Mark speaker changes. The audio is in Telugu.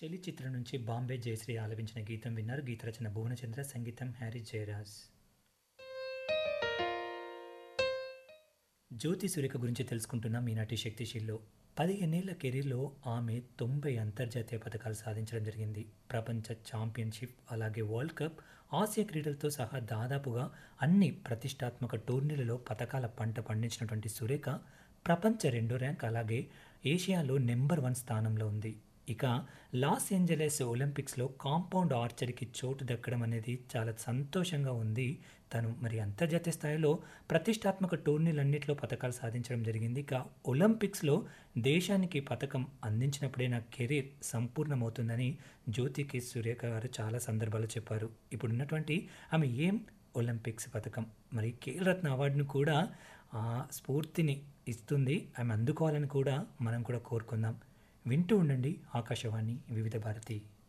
Speaker 1: చెలి చిత్రం నుంచి బాంబే జయశ్రీ ఆలపించిన గీతం విన్నారు గీత రచన భువనచంద్ర సంగీతం హ్యారీ జయరాజ్ జ్యోతి సురేఖ గురించి తెలుసుకుంటున్నాం ఈనాటి శక్తిశీల్లో పదిహేనేళ్ల కెరీర్లో ఆమె తొంభై అంతర్జాతీయ పథకాలు సాధించడం జరిగింది ప్రపంచ ఛాంపియన్షిప్ అలాగే వరల్డ్ కప్ ఆసియా క్రీడలతో సహా దాదాపుగా అన్ని ప్రతిష్టాత్మక టోర్నీలలో పథకాల పంట పండించినటువంటి సురేఖ ప్రపంచ రెండో ర్యాంక్ అలాగే ఏషియాలో నెంబర్ వన్ స్థానంలో ఉంది ఇక లాస్ ఏంజలస్ ఒలింపిక్స్లో కాంపౌండ్ ఆర్చరీకి చోటు దక్కడం అనేది చాలా సంతోషంగా ఉంది తను మరి అంతర్జాతీయ స్థాయిలో ప్రతిష్టాత్మక టోర్నీలన్నింటిలో పథకాలు సాధించడం జరిగింది ఇక ఒలింపిక్స్లో దేశానికి పథకం అందించినప్పుడే నా కెరీర్ సంపూర్ణమవుతుందని జ్యోతికి సురేఖ గారు చాలా సందర్భాలు చెప్పారు ఇప్పుడు ఉన్నటువంటి ఆమె ఏం ఒలింపిక్స్ పథకం మరి ఖేల్ రత్న అవార్డును కూడా ఆ స్ఫూర్తిని ఇస్తుంది ఆమె అందుకోవాలని కూడా మనం కూడా కోరుకుందాం వింటూ ఉండండి ఆకాశవాణి వివిధ భారతి